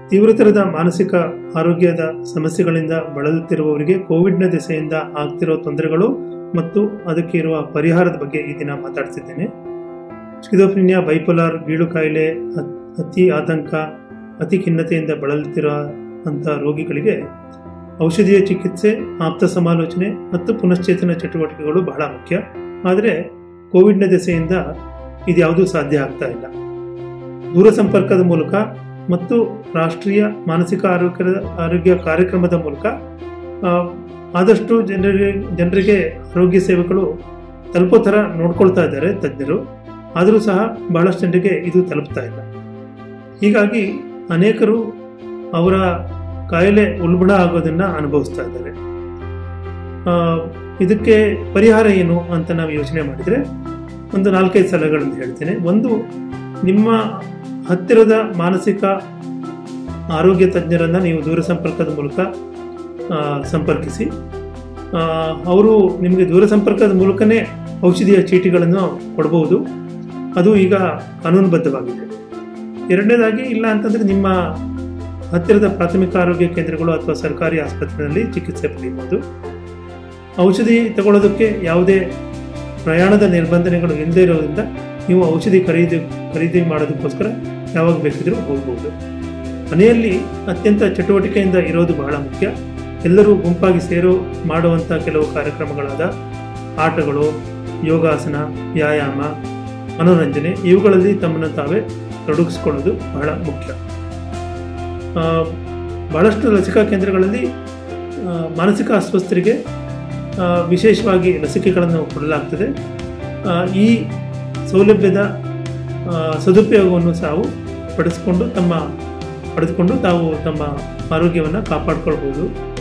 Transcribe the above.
ತೀವ್ರತರದ ಮಾನಸಿಕ ಆರೋಗ್ಯದ ಸಮಸ್ಯೆಗಳಿಂದ ಬಳಲುತ್ತಿರುವವರಿಗೆ ಕೋವಿಡ್ನ ದೆಸೆಯಿಂದ ಆಗ್ತಿರೋ ತೊಂದರೆಗಳು ಮತ್ತು ಅದಕ್ಕೆ ಇರುವ ಪರಿಹಾರದ ಬಗ್ಗೆ ಈ ದಿನ ಮಾತಾಡ್ತಿದ್ದೇನೆ ಸ್ಕಿದೋಫ್ರಿನಿಯಾ ಬೈಪೋಲಾರ್ ಗೀಳು ಕಾಯಿಲೆ ಅತ್- ಅತಿ ಆತಂಕ ಅತಿ ಖಿನ್ನತೆಯಿಂದ ಬಳಲುತ್ತಿರೋ ಅಂಥ ರೋಗಿಗಳಿಗೆ ಔಷಧೀಯ ಚಿಕಿತ್ಸೆ ಆಪ್ತ ಸಮಾಲೋಚನೆ ಮತ್ತು ಪುನಶ್ಚೇತನ ಚಟುವಟಿಕೆಗಳು ಬಹಳ ಮುಖ್ಯ ಆದರೆ ಕೋವಿಡ್ನ ದೆಸೆಯಿಂದ ಇದ್ಯಾವುದೂ ಸಾಧ್ಯ ಆಗ್ತಾ ಇಲ್ಲ ದೂರ ಸಂಪರ್ಕದ ಮೂಲಕ ಮತ್ತು ರಾಷ್ಟ್ರೀಯ ಮಾನಸಿಕ ಆರೋಗ್ಯದ ಆರೋಗ್ಯ ಕಾರ್ಯಕ್ರಮದ ಮೂಲಕ ಆ, ಆದಷ್ಟು ಜನರಿಗೆ ಜನರಿಗೆ ಆರೋಗ್ಯ ಸೇವೆಗಳು ತಲುಪೋ ಥರ ನೋಡ್ಕೊಳ್ತಾ ಇದ್ದಾರೆ ತಜ್ಞರು ಆದರೂ ಸಹ ಬಹಳಷ್ಟು ಜನರಿಗೆ ಇದು ತಲುಪ್ತಾ ಇಲ್ಲ ಹೀಗಾಗಿ ಅನೇಕರು ಅವರ ಕಾಯಿಲೆ ಉಲ್ಬಣ ಆಗೋದನ್ನು ಅನುಭವಿಸ್ತಾ ಇದ್ದಾರೆ ಆ, ಇದಕ್ಕೆ ಪರಿಹಾರ ಏನು ಅಂತ ನಾವು ಯೋಚನೆ ಮಾಡಿದರೆ ಒಂದು ನಾಲ್ಕೈದು ಸಲಹೆಗಳನ್ನು ಹೇಳ್ತೇನೆ ಒಂದು ನಿಮ್ಮ ಹತ್ತಿರದ ಮಾನಸಿಕ ಆರೋಗ್ಯ ತಜ್ಞರನ್ನು ನೀವು ದೂರ ಸಂಪರ್ಕದ ಮೂಲಕ ಆ, ಸಂಪರ್ಕಿಸಿ ಆ, ಅವರು ನಿಮಗೆ ದೂರ ಸಂಪರ್ಕದ ಮೂಲಕನೇ ಔಷಧಿಯ ಚೀಟಿಗಳನ್ನು ಕೊಡಬಹುದು ಅದು ಈಗ ಕಾನೂನುಬದ್ಧವಾಗಿದೆ ಎರಡನೇದಾಗಿ ಇಲ್ಲ ಅಂತಂದರೆ ನಿಮ್ಮ ಹತ್ತಿರದ ಪ್ರಾಥಮಿಕ ಆರೋಗ್ಯ ಕೇಂದ್ರಗಳು ಅಥವಾ ಸರ್ಕಾರಿ ಆಸ್ಪತ್ರೆಯಲ್ಲಿ ಚಿಕಿತ್ಸೆ ಪಡೆಯಬಹುದು ಔಷಧಿ ತಗೊಳ್ಳೋದಕ್ಕೆ ಯಾವುದೇ ಪ್ರಯಾಣದ ನಿರ್ಬಂಧನೆಗಳು ಇಲ್ಲದೇ ಇರೋದ್ರಿಂದ ನೀವು ಔಷಧಿ ಖರೀದಿ ಖರೀದಿ ಮಾಡೋದಕ್ಕೋಸ್ಕರ ಯಾವಾಗ ಬೇಕಿದ್ರೂ ಹೋಗ್ಬೋದು ಮನೆಯಲ್ಲಿ ಅತ್ಯಂತ ಚಟುವಟಿಕೆಯಿಂದ ಇರೋದು ಬಹಳ ಮುಖ್ಯ ಎಲ್ಲರೂ ಗುಂಪಾಗಿ ಸೇರು ಮಾಡುವಂಥ ಕೆಲವು ಕಾರ್ಯಕ್ರಮಗಳಾದ ಆಟಗಳು ಯೋಗಾಸನ ವ್ಯಾಯಾಮ ಮನೋರಂಜನೆ ಇವುಗಳಲ್ಲಿ ತಮ್ಮನ್ನು ತಾವೇ ತೊಡಗಿಸ್ಕೊಳ್ಳೋದು ಬಹಳ ಮುಖ್ಯ ಆ, ಬಹಳಷ್ಟು ಲಸಿಕಾ ಕೇಂದ್ರಗಳಲ್ಲಿ ಆ, ಮಾನಸಿಕ ಅಸ್ವಸ್ಥರಿಗೆ ಆ, ವಿಶೇಷವಾಗಿ ಲಸಿಕೆಗಳನ್ನು ಕೊಡಲಾಗ್ತದೆ ಆ, ಈ ಸೌಲಭ್ಯದ ಆ, ಸದುಪಯೋಗವನ್ನು ತಾವು ಪಡಿಸ್ಕೊಂಡು ತಮ್ಮ ಪಡೆದುಕೊಂಡು ತಾವು ತಮ್ಮ ಆರೋಗ್ಯವನ್ನು ಕಾಪಾಡ್ಕೊಳ್ಬೋದು